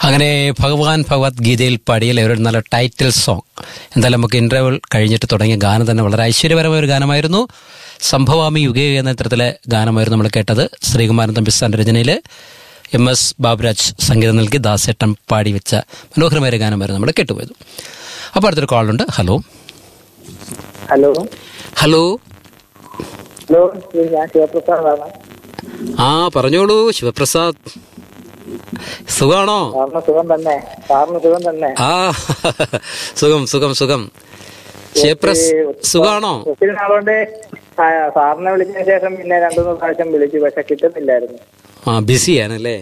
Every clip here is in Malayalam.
അങ്ങനെ ഭഗവാൻ ഭഗവത്ഗീതയിൽ പാടിയ ഒരു നല്ല ടൈറ്റിൽ സോങ് എന്തായാലും നമുക്ക് ഇന്റർവ്യൂ കഴിഞ്ഞിട്ട് തുടങ്ങിയ ഗാനം തന്നെ വളരെ ഐശ്വര്യപരമായ ഒരു ഗാനമായിരുന്നു സംഭവാമി യുഗേ എന്ന ചിത്രത്തിലെ ഗാനമായിരുന്നു നമ്മൾ കേട്ടത് ശ്രീകുമാരൻ തമ്പിസ്ഥാന്റെ രചനയിൽ എം എസ് ബാബുരാജ് സംഗീതം നൽകി ദാസേട്ടൻ പാടി വെച്ച മനോഹരമായ ഒരു ഗാനമായിരുന്നു നമ്മൾ കേട്ടുപോയത് അപ്പോൾ അടുത്തൊരു കോളുണ്ട് ഹലോ ഹലോ ഹലോ ഹലോ ഇത് ഞാൻ ശിവപ്രസാദാണ് ആ പറഞ്ഞോളൂ ശിവപ്രസാദ് സുഖാണോ സാറിന് സുഖം തന്നെ സാറിന് സുഖം തന്നെ ആ സുഖം സുഖം സുഖം ശിവപ്രസ് സുഖാണോ ഒത്തിരി നാളുകൊണ്ട് ആ, സാറിനെ വിളിച്ചതിന് ശേഷം പിന്നെ രണ്ടു മൂന്ന് പ്രാവശ്യം വിളിച്ചു പക്ഷെ കിട്ടുന്നില്ലായിരുന്നു ആ ബിസി ആണല്ലേ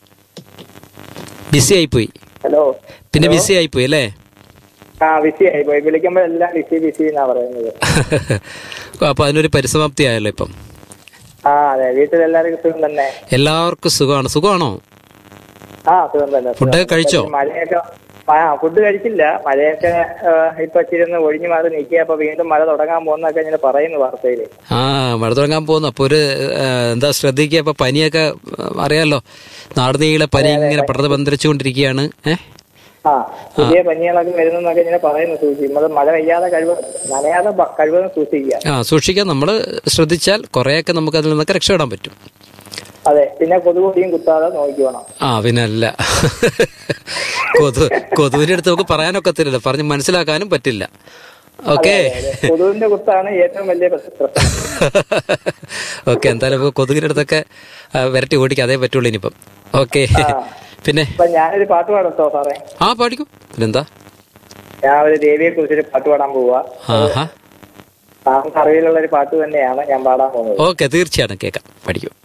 ബിസി ആയിപ്പോയി ഹലോ പിന്നെ ബിസി ആയിപ്പോയി അല്ലേ ആ ബിസി ആയി പോയി വിളിക്കുമ്പോഴെല്ലാം ബിസി ബിസി എന്നാ പറയുന്നത് അപ്പൊ അതിനൊരു പരിസമാപ്തി ആയല്ലോ ഇപ്പം ആ അതെ വീട്ടിലെല്ലാവർക്കും സുഖം തന്നെ എല്ലാവർക്കും സുഖമാണ് സുഖമാണോ ആ സുഖം തന്നെ സുഖം. ഫുഡൊക്കെ കഴിച്ചോ? മഴയൊക്കെ ആ ഫുഡ് കഴിച്ചില്ല മഴയൊക്കെ ആ, ഇപ്പൊ ഇച്ചിരി ഒന്ന് ഒഴിഞ്ഞു മാറി നിൽക്കുക അപ്പൊ വീണ്ടും മഴ തുടങ്ങാൻ പോകുന്നൊക്കെ ഇങ്ങനെ പറയുന്നു വാർത്തയില് ആ മഴ തുടങ്ങാൻ പോകുന്നു അപ്പൊ ഒരു ആ, എന്താ ശ്രദ്ധിക്കുക അപ്പൊ പനിയൊക്കെ ആ, അറിയാലോ നാടുനീളെ പനി ഇങ്ങനെ പടർന്ന് പന്തരിച്ചുകൊണ്ടിരിക്കുകയാണ് ഏഹ് ആ പുതിയ പനികളൊക്കെ വരുന്നൊക്കെ ഇങ്ങനെ പറയുന്നു സൂക്ഷിക്കും നമ്മൾ മഴ പെയ്യാതെ കഴിവ് നനയാതെ ബ- കഴിവതും സൂക്ഷിക്കുക ആ സൂക്ഷിക്കാൻ നമ്മൾ ശ്രദ്ധിച്ചാൽ കുറേയൊക്കെ നമുക്ക് അതിൽ നിന്നൊക്കെ രക്ഷപ്പെടാൻ പറ്റും അതെ പിന്നെ കൊതുകൊടിയും കുത്താതെ നോക്കിക്കോണം ആ പിന്നെ അല്ല കൊതു കൊതുവിന്റെ അടുത്ത് നമുക്ക് പറയാനൊക്കത്തില്ലല്ലോ പറഞ്ഞ് മനസ്സിലാക്കാനും പറ്റില്ല ഓക്കെ കൊതുവിന്റെ കുത്താണ് ഏറ്റവും വലിയ പ്രശ്- പ്രശ്നം ഓക്കെ എന്തായാലും ഇപ്പൊ കൊതുകിന്റെ അടുത്തൊക്കെ ആ, വിരട്ടി ഓടിക്കുക അതേ പറ്റുള്ളൂ ഇനിയിപ്പം ഓക്കെ പിന്നെ അപ്പൊ ഞാനൊരു പാട്ട് പാടത്തോ സാറേ ആ പാടിക്കും പിന്നെന്താ ഞാൻ ഒരു ദേവിയെ കുറിച്ചൊരു പാട്ട് പാടാൻ പോവാ ആഹാ സാറിന് അറിവിലുള്ള ഒരു പാട്ട് തന്നെയാണ് ഞാൻ പാടാൻ പോകുന്നത് ഓക്കെ തീർച്ചയായിട്ടും കേൾക്കാം പഠിക്കും